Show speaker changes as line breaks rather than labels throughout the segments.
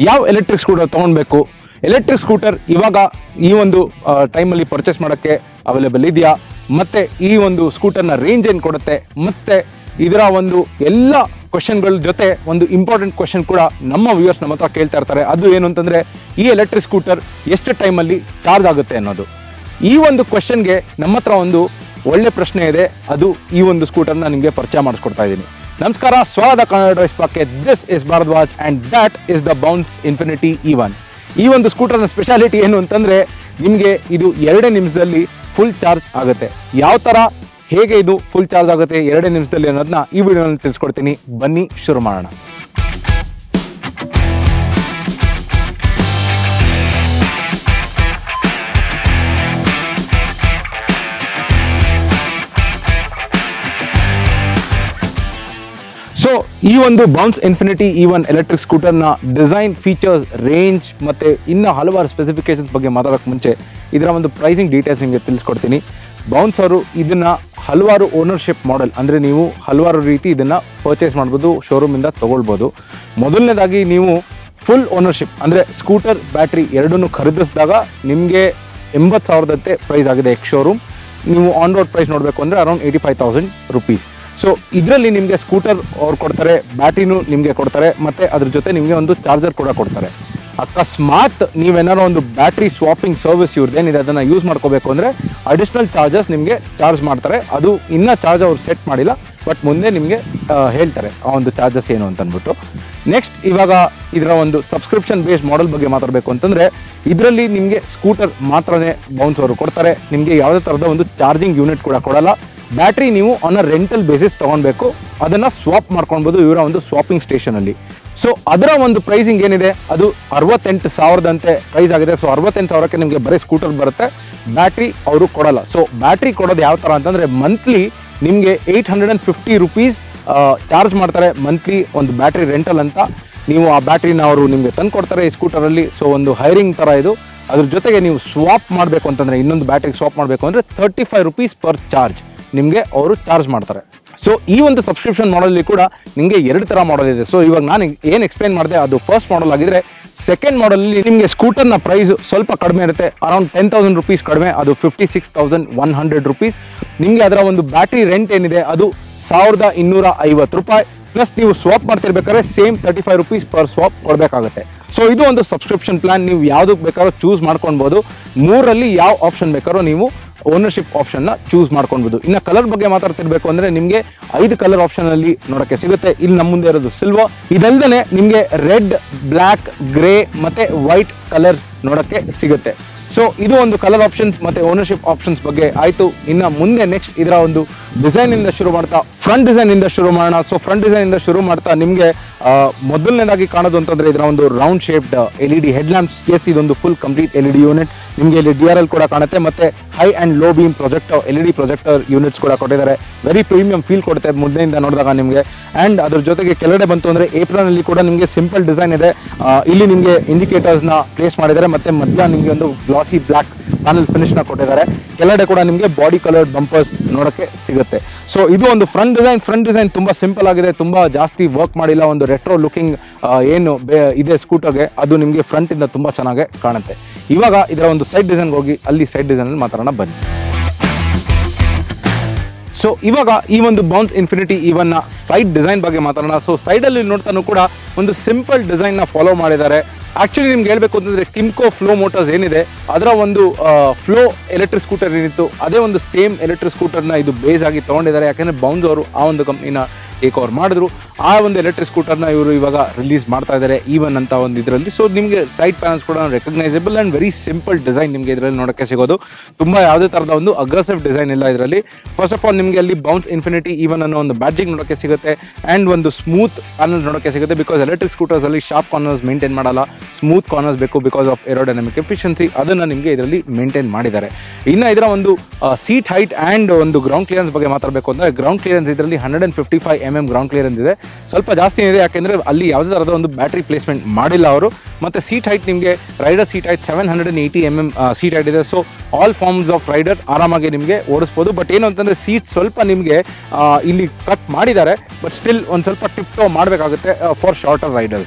ಯಾವ electric scooter ತೊಗೊಳ್ಬೇಕು electric scooter ಇವಾಗ ಈ ಒಂದು ಟೈಮಲ್ಲಿ ಪರ್ಚೇಸ್ ಮಾಡೋಕ್ಕೆ ಅವೈಲೇಬಲ್ ಇದೆಯಾ ಮತ್ತೆ ಈ ಒಂದು ಸ್ಕೂಟರ್ನ ರೇಂಜ್ ಏನು ಕೊಡುತ್ತೆ ಮತ್ತೆ ಇದರ ಒಂದು ಎಲ್ಲ ಕ್ವಶನ್ಗಳ ಜೊತೆ ಒಂದು ಇಂಪಾರ್ಟೆಂಟ್ ಕ್ವಶನ್ ಕೂಡ ನಮ್ಮ ವ್ಯೂವರ್ಸ್ ನಮ್ಮ ಹತ್ರ ಕೇಳ್ತಾ ಇರ್ತಾರೆ ಅದು ಏನು ಅಂತಂದ್ರೆ ಈ ಎಲೆಕ್ಟ್ರಿಕ್ ಸ್ಕೂಟರ್ ಎಷ್ಟು ಟೈಮಲ್ಲಿ ಚಾರ್ಜ್ ಆಗುತ್ತೆ ಅನ್ನೋದು ಈ ಒಂದು ಕ್ವಶನ್ಗೆ ನಮ್ಮ ಹತ್ರ ಒಂದು ಒಳ್ಳೆ ಪ್ರಶ್ನೆ ಇದೆ ಅದು ಈ ಒಂದು ಸ್ಕೂಟರ್ನ ನಿಮಗೆ ಪರಿಚಯ ಮಾಡಿಸ್ಕೊಡ್ತಾ ಇದ್ದೀನಿ ನಮಸ್ಕಾರ ಸ್ವಾಗತ ಕನ್ನಡ ರೈಸ್ ಪಾಕೆ this is Bharadwaj and that is the Bounce Infinity E one ಈ ಒಂದು ಸ್ಕೂಟರ್ನ ಸ್ಪೆಷಾಲಿಟಿ ಏನು ಅಂತಂದ್ರೆ ನಿಮಗೆ ಇದು ಎರಡೇ ನಿಮಿಷದಲ್ಲಿ ಫುಲ್ ಚಾರ್ಜ್ ಆಗುತ್ತೆ ಯಾವ ತರ ಹೇಗೆ ಇದು ಫುಲ್ ಚಾರ್ಜ್ ಆಗುತ್ತೆ ಎರಡೇ ನಿಮಿಷದಲ್ಲಿ ಅನ್ನೋದನ್ನ ಈ ವಿಡಿಯೋನಲ್ಲಿ ತಿಳಿಸ್ಕೊಡ್ತೀನಿ ಬನ್ನಿ ಶುರು ಮಾಡೋಣ ಸೊ ಈ ಒಂದು Bounce Infinity E one electric ಸ್ಕೂಟರ್ನ ಡಿಸೈನ್ ಫೀಚರ್ಸ್ ರೇಂಜ್ ಮತ್ತೆ ಇನ್ನು ಹಲವಾರು ಸ್ಪೆಸಿಫಿಕೇಶನ್ಸ್ ಬಗ್ಗೆ ಮಾತಾಡೋಕೆ ಮುಂಚೆ ಇದರ ಒಂದು ಪ್ರೈಸಿಂಗ್ ಡೀಟೇಲ್ಸ್ ನಿಮಗೆ ತಿಳಿಸ್ಕೊಡ್ತೀನಿ ಬೌನ್ಸ್ ಅವರು ಇದನ್ನ ಹಲವಾರು ಓನರ್ಶಿಪ್ ಮಾಡೆಲ್ ಅಂದರೆ ನೀವು ಹಲವಾರು ರೀತಿ ಇದನ್ನ ಪರ್ಚೇಸ್ ಮಾಡ್ಬೋದು ಶೋರೂಮಿಂದ ತಗೊಳ್ಬೋದು ಮೊದಲನೇದಾಗಿ ನೀವು ಫುಲ್ ಓನರ್ಶಿಪ್ ಅಂದರೆ ಸ್ಕೂಟರ್ ಬ್ಯಾಟ್ರಿ ಎರಡನ್ನೂ ಖರೀದಿಸಿದಾಗ ನಿಮಗೆ ಎಂಬತ್ತು ಸಾವಿರದಂತೆ ಪ್ರೈಸ್ ಆಗಿದೆ ಎಕ್ಸ್ ಶೋರೂಮ್ ನೀವು ಆನ್ ರೋಡ್ ಪ್ರೈಸ್ ನೋಡಬೇಕು ಅಂದರೆ around eighty five thousand rupees so ಇದರಲ್ಲಿ ನಿಮಗೆ ಸ್ಕೂಟರ್ ಅವ್ರು ಕೊಡ್ತಾರೆ ಬ್ಯಾಟ್ರಿನೂ ನಿಮಗೆ ಕೊಡ್ತಾರೆ ಮತ್ತೆ ಅದ್ರ ಜೊತೆ ನಿಮಗೆ ಒಂದು ಚಾರ್ಜರ್ ಕೂಡ ಕೊಡ್ತಾರೆ ಅಕಸ್ಮಾತ್ ನೀವೇನಾರೋ ಒಂದು ಬ್ಯಾಟ್ರಿ ಸ್ವಾಪಿಂಗ್ ಸರ್ವಿಸ್ ಇವ್ರದ್ದೇನಿದೆ ಅದನ್ನ ಯೂಸ್ ಮಾಡ್ಕೋಬೇಕು ಅಂದ್ರೆ ಅಡಿಷನಲ್ ಚಾರ್ಜಸ್ ನಿಮಗೆ ಚಾರ್ಜ್ ಮಾಡ್ತಾರೆ ಅದು ಇನ್ನ ಚಾರ್ಜ್ ಅವ್ರು ಸೆಟ್ ಮಾಡಿಲ್ಲ ಬಟ್ ಮುಂದೆ ನಿಮಗೆ ಹೇಳ್ತಾರೆ ಆ ಒಂದು ಚಾರ್ಜಸ್ ಏನು ಅಂತ ಅಂದ್ಬಿಟ್ಟು ನೆಕ್ಸ್ಟ್ ಇವಾಗ ಇದರ ಒಂದು ಸಬ್ಸ್ಕ್ರಿಪ್ಷನ್ ಬೇಸ್ಡ್ ಮಾಡೆಲ್ ಬಗ್ಗೆ ಮಾತಾಡಬೇಕು ಅಂತಂದ್ರೆ ಇದರಲ್ಲಿ ನಿಮಗೆ ಸ್ಕೂಟರ್ ಮಾತ್ರನೇ ಬೌನ್ಸ್ ಅವರು ಕೊಡ್ತಾರೆ ನಿಮಗೆ ಯಾವುದೇ ಥರದ ಒಂದು ಚಾರ್ಜಿಂಗ್ ಯೂನಿಟ್ ಕೂಡ ಕೊಡಲ್ಲ ಬ್ಯಾಟ್ರಿ ನೀವು ಆನ್ ಅ ರೆಂಟಲ್ ಬೇಸಿಸ್ ತಗೊಳ್ಬೇಕು ಅದನ್ನ ಸ್ವಾಪ್ ಮಾಡ್ಕೊಳ್ಬೋದು ಇವರ ಒಂದು ಸ್ವಾಪಿಂಗ್ ಸ್ಟೇಷನ್ ಅಲ್ಲಿ ಸೊ ಅದರ ಒಂದು ಪ್ರೈಸಿಂಗ್ ಏನಿದೆ ಅದು ಅರವತ್ತೆಂಟು ಸಾವಿರದಂತೆ ಪ್ರೈಸ್ ಆಗಿದೆ ಸೊ ಅರವತ್ತೆಂಟು ಸಾವಿರಕ್ಕೆ ನಿಮಗೆ ಬರೀ ಸ್ಕೂಟರ್ ಬರುತ್ತೆ ಬ್ಯಾಟ್ರಿ ಅವರು ಕೊಡಲ್ಲ ಸೊ ಬ್ಯಾಟ್ರಿ ಕೊಡೋದು ಯಾವ ತರ ಅಂತಂದ್ರೆ ಮಂತ್ಲಿ ನಿಮಗೆ eight hundred and fifty rupees charge ಮಾಡ್ತಾರೆ ಮಂತ್ಲಿ ಒಂದು ಬ್ಯಾಟ್ರಿ ರೆಂಟಲ್ ಅಂತ ನೀವು ಆ ಬ್ಯಾಟ್ರಿನ ಅವರು ನಿಮಗೆ ತಂದು ಕೊಡ್ತಾರೆ ಈ ಸ್ಕೂಟರಲ್ಲಿ ಸೊ ಒಂದು ಹೈರಿಂಗ್ ತರ ಇದು ಅದ್ರ ಜೊತೆಗೆ ನೀವು ಸ್ವಾಪ್ ಮಾಡಬೇಕು ಅಂತಂದ್ರೆ ಇನ್ನೊಂದು ಬ್ಯಾಟ್ರಿಗೆ ಸ್ವಾಪ್ ಮಾಡಬೇಕು ಅಂದ್ರೆ thirty five rupees per charge ನಿಮಗೆ ಅವರು ಚಾರ್ಜ್ ಮಾಡ್ತಾರೆ ಸೊ ಈ ಒಂದು ಸಬ್ಸ್ಕ್ರಿಪ್ಷನ್ ಮಾಡಲ್ಲಿ ಕೂಡ ನಿಮಗೆ ಎರಡು ತರ ಮಾಡಲ್ ಇದೆ ಸೊ ಇವಾಗ ನಾನು ಏನು ಎಕ್ಸ್ಪ್ಲೈನ್ ಮಾಡಿದೆ ಅದು ಫಸ್ಟ್ ಮಾಡಲ್ ಆಗಿದ್ರೆ ಸೆಕೆಂಡ್ ಮಾಡಲ್ ನಿಮಗೆ ಸ್ಕೂಟರ್ನ ಪ್ರೈಸ್ ಸ್ವಲ್ಪ ಕಡಿಮೆ ಇರುತ್ತೆ ಅರೌಂಡ್ ಟೆನ್ ತೌಸಂಡ್ ರುಪೀಸ್ ಕಡಿಮೆ ಅದು fifty six thousand one hundred rupees ನಿಮಗೆ ಅದರ ಒಂದು ಬ್ಯಾಟ್ರಿ ರೆಂಟ್ ಏನಿದೆ ಅದು ಸಾವಿರದ ಇನ್ನೂರ ಐವತ್ತು ರೂಪಾಯಿ ಪ್ಲಸ್ ನೀವು ಸ್ವಾಪ್ ಮಾಡ್ತಿರ್ಬೇಕಾದ್ರೆ same thirty five rupees per swap ಕೊಡಬೇಕಾಗುತ್ತೆ ಸೊ ಇದು ಒಂದು ಸಬ್ಸ್ಕ್ರಿಪ್ಷನ್ ಪ್ಲಾನ್ ನೀವು ಯಾವ್ದಕ್ಕೆ ಬೇಕಾದ್ರೂ ಚೂಸ್ ಮಾಡ್ಕೊಳ್ಬೋದು ಮೂರಲ್ಲಿ ಯಾವ ಆಪ್ಷನ್ ಬೇಕಾದ್ರೂ ನೀವು ಓನರ್ಶಿಪ್ ಆಪ್ಷನ್ ನ ಚೂಸ್ ಮಾಡ್ಕೊಳ್ಬೋದು ಇನ್ನು ಕಲರ್ ಬಗ್ಗೆ ಮಾತಾಡ್ತಿರ್ಬೇಕು ಅಂದ್ರೆ ನಿಮಗೆ ಐದು ಕಲರ್ ಆಪ್ಷನ್ ಅಲ್ಲಿ ನೋಡಕ್ಕೆ ಸಿಗುತ್ತೆ ಇಲ್ಲಿ ನಮ್ಮ ಮುಂದೆ ಇರೋದು ಸಿಲ್ವರ್ ಇದಲ್ದೇ ನಿಮಗೆ ರೆಡ್ ಬ್ಲ್ಯಾಕ್ ಗ್ರೇ ಮತ್ತೆ ವೈಟ್ ಕಲರ್ ನೋಡಕ್ಕೆ ಸಿಗುತ್ತೆ ಸೊ ಇದು ಒಂದು ಕಲರ್ ಆಪ್ಷನ್ಸ್ ಮತ್ತೆ ಓನರ್ಶಿಪ್ ಆಪ್ಷನ್ಸ್ ಬಗ್ಗೆ ಆಯ್ತು ಇನ್ನ ಮುಂದೆ ನೆಕ್ಸ್ಟ್ ಇದರ ಒಂದು ಡಿಸೈನ್ ಇಂದ ಶುರು ಮಾಡ್ತಾ ಫ್ರಂಟ್ ಡಿಸೈನ್ ಇಂದ ಶುರು ಮಾಡೋಣ ಸೊ ಫ್ರಂಟ್ ಡಿಸೈನ್ ಇಂದ ಶುರು ಮಾಡ್ತಾ ನಿಮಗೆ ಮೊದಲನೇದಾಗಿ ಕಾಣೋದು ಅಂತಂದ್ರೆ ಇದರ ಒಂದು round shaped L E D head lamps yes ಇದೊಂದು full complete L E D unit ನಿಮಗೆ ಇಲ್ಲಿ ಡಿ ಆರ್ ಎಲ್ ಕೂಡ ಕಾಣುತ್ತೆ ಮತ್ತೆ high and low beam projector L E D projector units ಕೂಡ ಕೊಟ್ಟಿದ್ದಾರೆ ವೆರಿ ಪ್ರೀಮಿಯಂ ಫೀಲ್ ಕೊಡುತ್ತೆ ಮುಂದೆಯಿಂದ ನೋಡಿದಾಗ ನಿಮಗೆ ಅಂಡ್ ಅದ್ರ ಜೊತೆಗೆ ಕೆಳಗಡೆ ಬಂತು ಅಂದ್ರೆ ಏಪ್ರಿಲ್ ಅಲ್ಲಿ ಕೂಡ ನಿಮಗೆ ಸಿಂಪಲ್ ಡಿಸೈನ್ ಇದೆ ಆ, ಇಲ್ಲಿ ನಿಮಗೆ ಇಂಡಿಕೇಟರ್ಸ್ ನ ಪ್ಲೇಸ್ ಮಾಡಿದ್ದಾರೆ ಮತ್ತೆ ಮಧ್ಯ ನಿಮಗೆ ಒಂದು ಗ್ಲಾಸಿ ಬ್ಲಾಕ್ ಪ್ಯಾನಲ್ ಫಿನಿಶ್ ನ ಕೊಟ್ಟಿದ್ದಾರೆ ಕೆಳಗಡೆ ಕೂಡ ನಿಮಗೆ ಬಾಡಿ ಕಲರ್ ಬಂಪರ್ಸ್ ನೋಡಕ್ಕೆ ಸಿಗುತ್ತೆ ಸೊ ಇದು ಒಂದು ಫ್ರಂಟ್ ಡಿಸೈನ್ ಫ್ರಂಟ್ ಡಿಸೈನ್ ತುಂಬಾ ಸಿಂಪಲ್ ಆಗಿದೆ ತುಂಬಾ ಜಾಸ್ತಿ ವರ್ಕ್ ಮಾಡಿಲ್ಲ ಒಂದು ರೆಟ್ರೋ ಲುಕಿಂಗ್ ಏನು ಬೇ- ಇದೆ ಸ್ಕೂಟರ್ಗೆ ಅದು ನಿಮಗೆ ಫ್ರಂಟ್ ಇಂದ ತುಂಬಾ ಚೆನ್ನಾಗಿ ಕಾಣುತ್ತೆ ಇವಾಗ ಇದರ ಒಂದು ಸೈಡ್ ಡಿಸೈನ್ ಹೋಗಿ ಅಲ್ಲಿ ಸೈಡ್ ಡಿಸೈನ್ ಅಲ್ಲಿ ಮಾತಾಡೋಣ ಬನ್ನಿ ಸೊ ಇವಾಗ ಈ ಒಂದು ಬೌನ್ಸ್ ಇನ್ಫಿನಿಟಿ ಇವನ್ ನ ಸೈಡ್ ಡಿಸೈನ್ ಬಗ್ಗೆ ಮಾತಾಡೋಣ ಸೊ ಸೈಡ್ ಅಲ್ಲಿ ನೋಡ್ತಾನು ಕೂಡ ಒಂದು ಸಿಂಪಲ್ ಡಿಸೈನ್ ನ ಫಾಲೋ ಮಾಡಿದ್ದಾರೆ ಆಕ್ಚುಲಿ ನಿಮ್ಗೆ ಹೇಳ್ಬೇಕು ಅಂತಂದ್ರೆ ಕಿಮ್ಕೋ ಫ್ಲೋ ಮೋಟರ್ಸ್ ಏನಿದೆ ಅದರ ಒಂದು ಫ್ಲೋ ಎಲೆಕ್ಟ್ರಿಕ್ ಸ್ಕೂಟರ್ ಏನಿತ್ತು ಅದೇ ಒಂದು ಸೇಮ್ ಎಲೆಕ್ಟ್ರಿಕ್ ಸ್ಕೂಟರ್ನ ಇದು ಬೇಸ್ ಆಗಿ ತಗೊಂಡಿದ್ದಾರೆ ಯಾಕಂದ್ರೆ ಬೌನ್ಸ್ ಅವರು ಆ ಒಂದು ಕಂಪ್ನಿನ ಟೇಕ್ ಓವರ್ ಮಾಡಿದ್ರು ಆ ಒಂದು ಎಲೆಕ್ಟ್ರಿಕ್ ಸ್ಕೂಟರ್ನ ಇವರು ಇವಾಗ ರಿಲೀಸ್ ಮಾಡ್ತಾ ಇದ್ದಾರೆ ಈವನ್ ಅಂತ ಒಂದು ಇದರಲ್ಲಿ ಸೊ ನಿಮಗೆ ಸೈಡ್ ಪ್ಯಾನಲ್ಸ್ ಕೂಡ recognisable and very simple design ನಿಮಗೆ ಇದರಲ್ಲಿ ನೋಡಕ್ಕೆ ಸಿಗೋದು ತುಂಬಾ ಯಾವುದೇ ತರದ ಒಂದು ಅಗ್ರೆಸಿವ್ ಡಿಸೈನ್ ಇಲ್ಲ ಇದರಲ್ಲಿ ಫಸ್ಟ್ ಆಫ್ ಆಲ್ ನಿಮಗೆ ಅಲ್ಲಿ ಬೌನ್ಸ್ ಇನ್ಫಿನಿಟಿ ಈವನ್ ಅನ್ನೋ ಒಂದು ಬ್ಯಾಡ್ಜಿಂಗ್ ನೋಡಕ್ಕೆ ಸಿಗುತ್ತೆ ಅಂಡ್ ಒಂದು ಸ್ಮೂತ್ ಪ್ಯಾನಲ್ ನೋಡಕ್ಕೆ ಸಿಗುತ್ತೆ ಬಿಕಾಸ್ ಎಲೆಕ್ಟ್ರಿಕ್ ಸ್ಕೂಟರ್ಸ್ ಅಲ್ಲಿ ಶಾರ್ಪ್ ಕಾರ್ನರ್ಸ್ ಮೇಂಟೈನ್ ಮಾಡಲ್ಲ ಸ್ಮೂತ್ ಕಾರ್ನರ್ಸ್ ಬೇಕು ಬಿಕಾಸ್ ಆಫ್ ಏರೋಡೈನಮಿಕ್ ಎಫಿಷಿಯನ್ಸಿ ಅದನ್ನ ನಿಮಗೆ ಇದರಲ್ಲಿ ಮೇಂಟೈನ್ ಮಾಡಿದ್ದಾರೆ ಇನ್ನು ಇದರ ಒಂದು ಸೀಟ್ ಹೈಟ್ ಅಂಡ್ ಒಂದು ಗ್ರೌಂಡ್ ಕ್ಲಿಯರೆನ್ಸ್ ಬಗ್ಗೆ ಮಾತಾಡಬೇಕು ಅಂದ್ರೆ ಗ್ರೌಂಡ್ ಕ್ಲಿಯರೆನ್ಸ್ ಇದರಲ್ಲಿ hundred and fifty five M M ground clearance ಇದೆ ಸ್ವಲ್ಪ ಜಾಸ್ತಿ ಇದೆ ಯಾಕೆಂದ್ರೆ ಅಲ್ಲಿ ಯಾವುದೇ ತರಹದ ಒಂದು ಬ್ಯಾಟ್ರಿ ಪ್ಲೇಸ್ಮೆಂಟ್ ಮಾಡಿಲ್ಲ ಅವರು ಮತ್ತೆ ಸೀಟ್ ಹೈಟ್ ನಿಮಗೆ rider seat height seven hundred and eighty M M seat height ಇದೆ so all forms of rider ಆರಾಮಾಗಿ ನಿಮಗೆ ಓಡಿಸ್ಬೋದು ಬಟ್ ಏನು ಅಂತಂದ್ರೆ ಸೀಟ್ ಸ್ವಲ್ಪ ನಿಮಗೆ ಇಲ್ಲಿ ಕಟ್ ಮಾಡಿದ್ದಾರೆ ಬಟ್ ಸ್ಟಿಲ್ ಒಂದು ಸ್ವಲ್ಪ ಟಿಪ್ ಟೋ ಮಾಡಬೇಕಾಗುತ್ತೆ ಫಾರ್ ಶಾರ್ಟರ್ ರೈಡರ್ಸ್